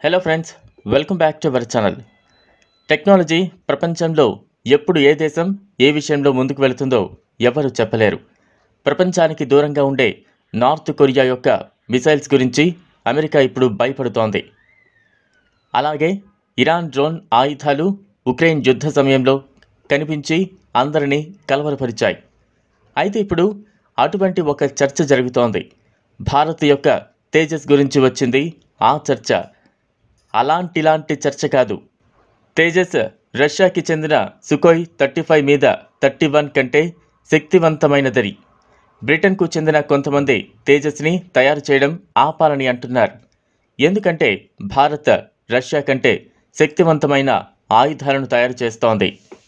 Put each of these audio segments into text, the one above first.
hello friends welcome back to our channel technology ప్రపంచంలో ఎప్పుడు ఏ దేశం ఏ విషయంలో ముందుకు వెళుతుందో ఎవరు చెప్పలేరు ప్రపంచానికి దూరంగా ఉండే నార్త్ కొరియా యొక్క మిసైల్స్ గురించి అమెరికా ఇప్పుడు భయపడుతోంది అలాగే ఇరాన్ డ్రోన్ ఆయుధాలు ఉక్రెయిన్ యుద్ధ సమయంలో కనిపించి అందరినీ కలవరపరిచాయి అయితే ఇప్పుడు అటువంటి ఒక చర్చ జరుగుతోంది భారత్ యొక్క తేజస్ గురించి వచ్చింది ఆ చర్చ అలాంటిలాంటి చర్చ కాదు తేజస్ రష్యాకి చెందిన సుకోయ్ థర్టీ ఫైవ్ మీద థర్టీ వన్ కంటే శక్తివంతమైనదని బ్రిటన్కు చెందిన కొంతమంది తేజస్ని తయారు చేయడం ఆపాలని అంటున్నారు ఎందుకంటే భారత్ రష్యా కంటే శక్తివంతమైన ఆయుధాలను తయారు చేస్తోంది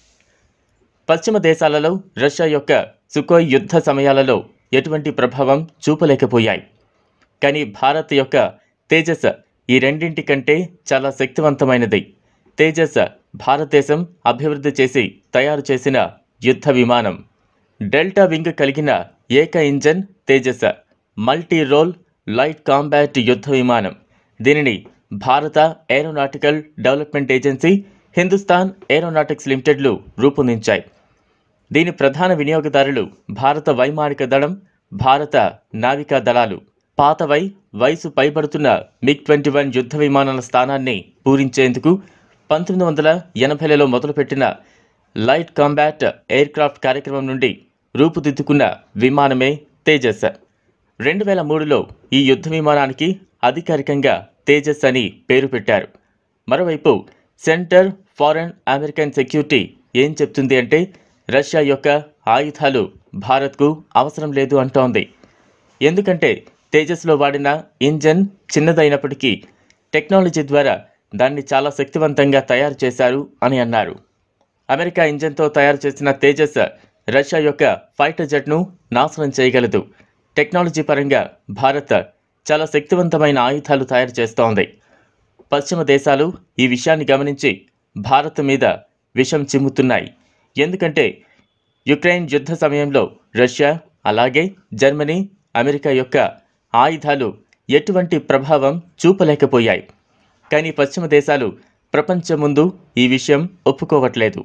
పశ్చిమ దేశాలలో రష్యా యొక్క సుకోయ్ యుద్ధ సమయాలలో ఎటువంటి ప్రభావం చూపలేకపోయాయి కానీ భారత్ యొక్క తేజస్ ఈ రెండింటి కంటే చాలా శక్తివంతమైనది తేజస్ భారతదేశం అభివృద్ధి చేసి తయారు చేసిన యుద్ధ విమానం డెల్టా వింగ్ కలిగిన ఏక engine Tejas multi role light combat యుద్ధ విమానం దీనిని భారత aeronautical development agency Hindustan aeronautics లిమిటెడ్లు రూపొందించాయి దీని ప్రధాన వినియోగదారులు భారత వైమానిక దళం భారత నావికా దళాలు పాతవై వయసు పైబడుతున్న మిగ్ ట్వంటీ వన్ యుద్ధ విమానాల స్థానాన్ని పూరించేందుకు పంతొమ్మిది వందల ఎనభైలలో మొదలుపెట్టిన లైట్ కాంబాట్ ఎయిర్ క్రాఫ్ట్ కార్యక్రమం నుండి రూపుదిద్దుకున్న విమానమే తేజస్ రెండు వేల మూడులో ఈ యుద్ధ విమానానికి అధికారికంగా తేజస్ అని పేరు పెట్టారు మరోవైపు సెంటర్ ఫారెన్ అమెరికన్ సెక్యూరిటీ ఏం చెప్తుంది అంటే రష్యా యొక్క ఆయుధాలు భారత్కు అవసరం లేదు అంటోంది ఎందుకంటే తేజస్లో వాడిన ఇంజన్ చిన్నదైనప్పటికీ టెక్నాలజీ ద్వారా దాన్ని చాలా శక్తివంతంగా తయారు చేశారు అని అన్నారు అమెరికా ఇంజన్తో తయారు చేసిన తేజస్ రష్యా యొక్క ఫైటర్ జెట్ను నాశనం చేయగలదు టెక్నాలజీ పరంగా భారత్ చాలా శక్తివంతమైన ఆయుధాలు తయారు చేస్తోంది పశ్చిమ దేశాలు ఈ విషయాన్ని గమనించి భారత్ మీద విషం చిమ్ముతున్నాయి ఎందుకంటే యుక్రెయిన్ యుద్ధ సమయంలో రష్యా అలాగే జర్మనీ అమెరికా యొక్క ఆయుధాలు ఎటువంటి ప్రభావం చూపలేకపోయాయి కానీ పశ్చిమ దేశాలు ప్రపంచం ముందు ఈ విషయం ఒప్పుకోవట్లేదు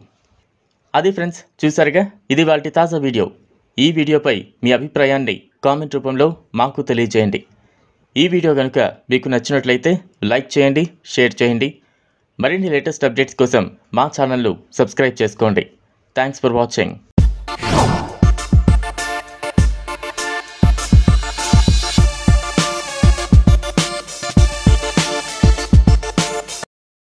అది ఫ్రెండ్స్ చూసారుగా ఇది వాళ్ళ తాజా వీడియో ఈ వీడియోపై మీ అభిప్రాయాన్ని కామెంట్ రూపంలో మాకు తెలియజేయండి ఈ వీడియో కనుక మీకు నచ్చినట్లయితే లైక్ చేయండి షేర్ చేయండి మరిన్ని లేటెస్ట్ అప్డేట్స్ కోసం మా ఛానల్ను సబ్స్క్రైబ్ చేసుకోండి థ్యాంక్స్ ఫర్ వాచింగ్